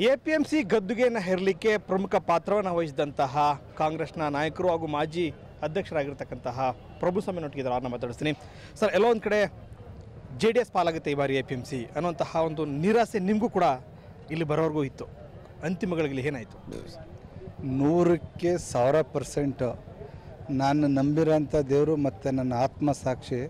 A P M C ಗದ್ದುಗೆಯನ್ನು ಹೇರಲಿಕ್ಕೆ ಪ್ರಮುಖ ಪಾತ್ರವನ್ನು ವಹಿಸಿದಂತಹ ಕಾಂಗ್ರೆಸ್ನ ನಾಯಕರು ಹಾಗೂ ಮಾಜಿ ಅಧ್ಯಕ್ಷರಾಗಿರ್ತಕ್ಕಂತಹ ಪ್ರಭು ಸ್ವಾಮಿನೊಟ್ಟಿಗೆ ಅವ್ರನ್ನ ಮಾತಾಡಿಸ್ತೀನಿ ಸರ್ ಎಲ್ಲೋ ಒಂದು ಕಡೆ ಜೆ ಡಿ ಎಸ್ ಪಾಲಾಗುತ್ತೆ ಈ ಬಾರಿ ಎ ಪಿ ಎಂ ಸಿ ಅನ್ನುವಂತಹ ಒಂದು ನಿರಾಸೆ ನಿಮಗೂ ಕೂಡ ಇಲ್ಲಿ ಬರೋವರೆಗೂ ಇತ್ತು ಅಂತಿಮಗಳಿಗೆ ಏನಾಯಿತು ನೂರಕ್ಕೆ ಸಾವಿರ ಪರ್ಸೆಂಟು ನಾನು ನಂಬಿರೋಂಥ ದೇವರು ಮತ್ತು ನನ್ನ ಆತ್ಮಸಾಕ್ಷಿ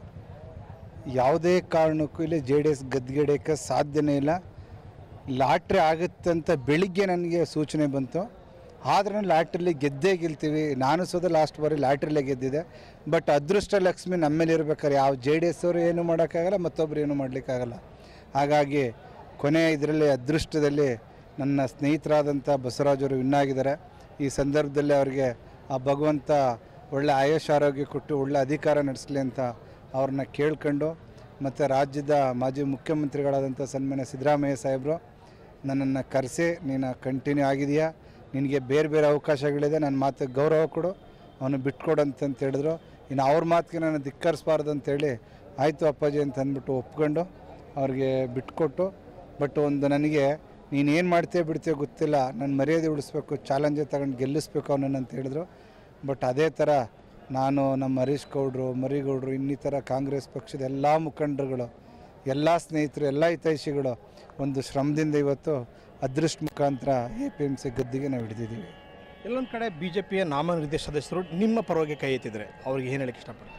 ಯಾವುದೇ ಕಾರಣಕ್ಕೂ ಇಲ್ಲಿ ಜೆ ಡಿ ಎಸ್ ಗದ್ಗೆಡೆಯೋಕ್ಕೆ ಸಾಧ್ಯನೇ ಇಲ್ಲ ಲಾಟ್ರಿ ಆಗುತ್ತೆ ಅಂತ ಬೆಳಿಗ್ಗೆ ನನಗೆ ಸೂಚನೆ ಬಂತು ಆದರೆ ಲಾಟ್ರಿಲಿ ಗೆದ್ದೇ ಗೆಲ್ತೀವಿ ನಾನು ಸೋದ ಲಾಸ್ಟ್ ಬಾರಿ ಲಾಟ್ರಿಲೇ ಗೆದ್ದಿದೆ ಬಟ್ ಅದೃಷ್ಟ ಲಕ್ಷ್ಮಿ ನಮ್ಮ ಮೇಲೆ ಇರ್ಬೇಕಾದ್ರೆ ಯಾವ ಜೆ ಡಿ ಎಸ್ ಅವರು ಏನು ಮಾಡೋಕ್ಕಾಗಲ್ಲ ಮತ್ತೊಬ್ರು ಏನು ಮಾಡಲಿಕ್ಕಾಗಲ್ಲ ಹಾಗಾಗಿ ಕೊನೆಯ ಇದರಲ್ಲಿ ಅದೃಷ್ಟದಲ್ಲಿ ನನ್ನ ಸ್ನೇಹಿತರಾದಂಥ ಬಸವರಾಜವರು ವಿನ್ನಾಗಿದ್ದಾರೆ ಈ ಸಂದರ್ಭದಲ್ಲಿ ಅವರಿಗೆ ಆ ಭಗವಂತ ಒಳ್ಳೆ ಆಯುಷ್ ಆರೋಗ್ಯ ಕೊಟ್ಟು ಒಳ್ಳೆ ಅಧಿಕಾರ ನಡೆಸಲಿ ಅಂತ ಅವ್ರನ್ನ ಕೇಳ್ಕೊಂಡು ಮತ್ತು ರಾಜ್ಯದ ಮಾಜಿ ಮುಖ್ಯಮಂತ್ರಿಗಳಾದಂಥ ಸನ್ಮಾನ್ಯ ಸಿದ್ದರಾಮಯ್ಯ ಸಾಹೇಬರು ನನ್ನನ್ನು ಕರೆಸಿ ನೀನು ಕಂಟಿನ್ಯೂ ಆಗಿದೆಯಾ ನಿನಗೆ ಬೇರೆ ಬೇರೆ ಅವಕಾಶಗಳಿದೆ ನನ್ನ ಮಾತಿಗೆ ಗೌರವ ಕೊಡು ಅವನು ಬಿಟ್ಕೊಡು ಅಂತಂತ ಹೇಳಿದ್ರು ಇನ್ನು ಅವ್ರ ಮಾತಿಗೆ ನಾನು ಧಿಕ್ಕರಿಸ್ಬಾರ್ದು ಅಂತೇಳಿ ಆಯಿತು ಅಪ್ಪಾಜಿ ಅಂತ ಅಂದ್ಬಿಟ್ಟು ಒಪ್ಕೊಂಡು ಅವ್ರಿಗೆ ಬಿಟ್ಕೊಟ್ಟು ಬಟ್ ಒಂದು ನನಗೆ ನೀನು ಏನು ಮಾಡ್ತೀಯ ಬಿಡ್ತೀಯೋ ಗೊತ್ತಿಲ್ಲ ನನ್ನ ಮರ್ಯಾದೆ ಉಳಿಸ್ಬೇಕು ಚಾಲೆಂಜೇ ತಗೊಂಡು ಗೆಲ್ಲಿಸ್ಬೇಕು ಅವನನ್ನು ಅಂತ ಹೇಳಿದ್ರು ಬಟ್ ಅದೇ ಥರ ನಾನು ನಮ್ಮ ಹರೀಶ್ ಗೌಡ್ರು ಮರಿಗೌಡರು ಇನ್ನಿತರ ಕಾಂಗ್ರೆಸ್ ಪಕ್ಷದ ಎಲ್ಲ ಮುಖಂಡರುಗಳು ಎಲ್ಲ ಸ್ನೇಹಿತರು ಎಲ್ಲ ಹಿತೈಷಿಗಳು ಒಂದು ಶ್ರಮದಿಂದ ಇವತ್ತು ಅದೃಷ್ಟ ಮುಖಾಂತರ ಎ ಪಿ ಎಮ್ ಸಿ ಗದ್ದಿಗೆ ನಾವು ಹಿಡಿದಿದ್ದೀವಿ ಎಲ್ಲೊಂದು ಕಡೆ ಬಿ ಜೆ ಪಿಯ ನಾಮನಿರ್ದೇಶ ಸದಸ್ಯರು ನಿಮ್ಮ ಪರವಾಗಿ ಕೈ ಎತ್ತಿದ್ದಾರೆ ಅವ್ರಿಗೆ ಏನು ಹೇಳಕ್ಕೆ ಇಷ್ಟಪಡ್ತೀನಿ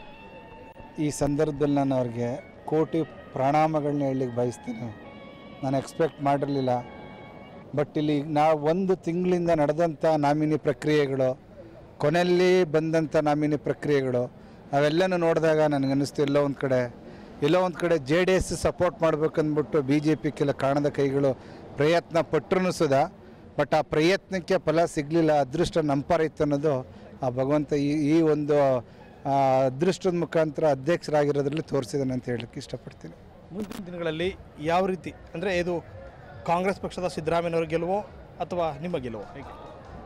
ಈ ಸಂದರ್ಭದಲ್ಲಿ ನಾನು ಅವ್ರಿಗೆ ಕೋಟಿ ಪ್ರಣಾಮಗಳನ್ನ ಹೇಳಲಿಕ್ಕೆ ಬಯಸ್ತೀನಿ ನಾನು ಎಕ್ಸ್ಪೆಕ್ಟ್ ಮಾಡಿರಲಿಲ್ಲ ಬಟ್ ಇಲ್ಲಿ ನಾವು ಒಂದು ತಿಂಗಳಿಂದ ನಡೆದಂಥ ನಾಮಿನಿ ಪ್ರಕ್ರಿಯೆಗಳು ಕೊನೆಯಲ್ಲಿ ಬಂದಂಥ ನಾಮಿನಿ ಪ್ರಕ್ರಿಯೆಗಳು ಅವೆಲ್ಲನೂ ನೋಡಿದಾಗ ನನಗನ್ನಿಸ್ತು ಎಲ್ಲೋ ಒಂದು ಕಡೆ ಎಲ್ಲೋ ಒಂದು ಕಡೆ ಜೆ ಡಿ ಎಸ್ ಸಪೋರ್ಟ್ ಮಾಡ್ಬೇಕಂದ್ಬಿಟ್ಟು ಬಿ ಜೆ ಪಿ ಕೆಲ ಕಾಣದ ಕೈಗಳು ಪ್ರಯತ್ನ ಪಟ್ಟರು ಸುದ ಬಟ್ ಆ ಪ್ರಯತ್ನಕ್ಕೆ ಫಲ ಸಿಗಲಿಲ್ಲ ಅದೃಷ್ಟ ನಂಪಾರ ಇತ್ತು ಅನ್ನೋದು ಆ ಭಗವಂತ ಈ ಈ ಒಂದು ಆ, ಅದೃಷ್ಟದ ಮುಖಾಂತರ ಅಧ್ಯಕ್ಷರಾಗಿರೋದ್ರಲ್ಲಿ ತೋರಿಸಿದ್ದಾನೆ ಅಂತ ಹೇಳಕ್ಕೆ ಇಷ್ಟಪಡ್ತೀನಿ ಮುಂದಿನ ದಿನಗಳಲ್ಲಿ ಯಾವ ರೀತಿ ಅಂದರೆ ಇದು ಕಾಂಗ್ರೆಸ್ ಪಕ್ಷದ ಸಿದ್ದರಾಮಯ್ಯನವರ ಗೆಲುವೋ ಅಥವಾ ನಿಮ್ಮ ಗೆಲುವೋ ಹೇಗೆ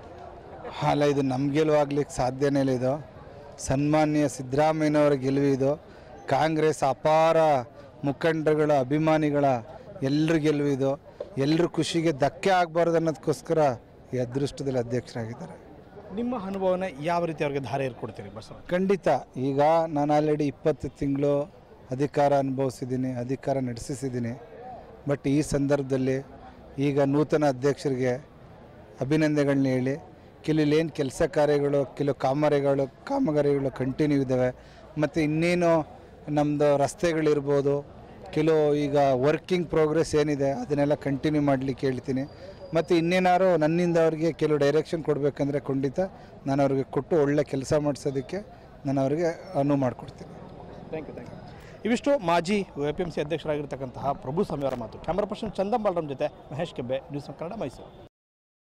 ಅಲ್ಲ ಇದು ನಮ್ಮ ಗೆಲುವಾಗ್ಲಿಕ್ಕೆ ಸಾಧ್ಯನೇ ಇಲ್ಲ ಇದು ಸನ್ಮಾನ್ಯ ಸಿದ್ದರಾಮಯ್ಯನವರ ಗೆಲುವು ಇದು ಕಾಂಗ್ರೆಸ್ ಅಪಾರ ಮುಖಂಡರುಗಳ ಅಭಿಮಾನಿಗಳ ಎಲ್ಲರ ಗೆಲುವು ಇದು ಎಲ್ಲರ ಖುಷಿಗೆ ಧಕ್ಕೆ ಆಗಬಾರ್ದು ಅನ್ನೋದಕ್ಕೋಸ್ಕರ ಈ ಅದೃಷ್ಟದಲ್ಲಿ ಅಧ್ಯಕ್ಷರಾಗಿದ್ದಾರೆ ನಿಮ್ಮ ಅನುಭವನ ಯಾವ ರೀತಿ ಅವ್ರಿಗೆ ದಾರಿ ಕೊಡ್ತೀರಿ ಬಸವ ಖಂಡಿತ ಈಗ ನಾನು ಆಲ್ರೆಡಿ ಇಪ್ಪತ್ತು ತಿಂಗಳು ಅಧಿಕಾರ ಅನುಭವಿಸಿದ್ದೀನಿ ಅಧಿಕಾರ ನಡೆಸಿದ್ದೀನಿ ಬಟ್ ಈ ಸಂದರ್ಭದಲ್ಲಿ ಈಗ ನೂತನ ಅಧ್ಯಕ್ಷರಿಗೆ ಅಭಿನಂದನೆಗಳನ್ನ ಹೇಳಿ ಕೆಲವು ಏನು ಕೆಲಸ ಕಾರ್ಯಗಳು ಕೆಲವು ಕಾಮಗಾರಿಗಳು ಕಾಮಗಾರಿಗಳು ಕಂಟಿನ್ಯೂ ಇದ್ದಾವೆ ಮತ್ತು ಇನ್ನೇನು ನಮ್ಮದು ರಸ್ತೆಗಳಿರ್ಬೋದು ಕೆಲವು ಈಗ ವರ್ಕಿಂಗ್ ಪ್ರೋಗ್ರೆಸ್ ಏನಿದೆ ಅದನ್ನೆಲ್ಲ ಕಂಟಿನ್ಯೂ ಮಾಡಲಿಕ್ಕೆ ಹೇಳ್ತೀನಿ ಮತ್ತು ಇನ್ನೇನಾದ್ರು ನನ್ನಿಂದ ಅವ್ರಿಗೆ ಕೆಲವು ಡೈರೆಕ್ಷನ್ ಕೊಡಬೇಕಂದ್ರೆ ಖಂಡಿತ ನಾನು ಅವ್ರಿಗೆ ಕೊಟ್ಟು ಒಳ್ಳೆ ಕೆಲಸ ಮಾಡಿಸೋದಕ್ಕೆ ನಾನು ಅವರಿಗೆ ಅನುವು ಮಾಡಿಕೊಡ್ತೀನಿ ಥ್ಯಾಂಕ್ ಯು ಥ್ಯಾಂಕ್ ಯು ಇವಿಷ್ಟು ಮಾಜಿ ಎ ಪಿ ಎಂ ಸಿ ಅಧ್ಯಕ್ಷರಾಗಿರ್ತಕ್ಕಂತಹ ಪ್ರಭು ಸ್ವಾಮಿ ಅವರ ಮಾತು ಕ್ಯಾಮರಾ ಪರ್ಸನ್ ಚಂದನ್ ಬಾಲರಾಮ್ ಜೊತೆ ಮಹೇಶ್ ಕೆಬ್ಬೆ ನ್ಯೂಸ್ ಕನ್ನಡ ಮೈಸೂರು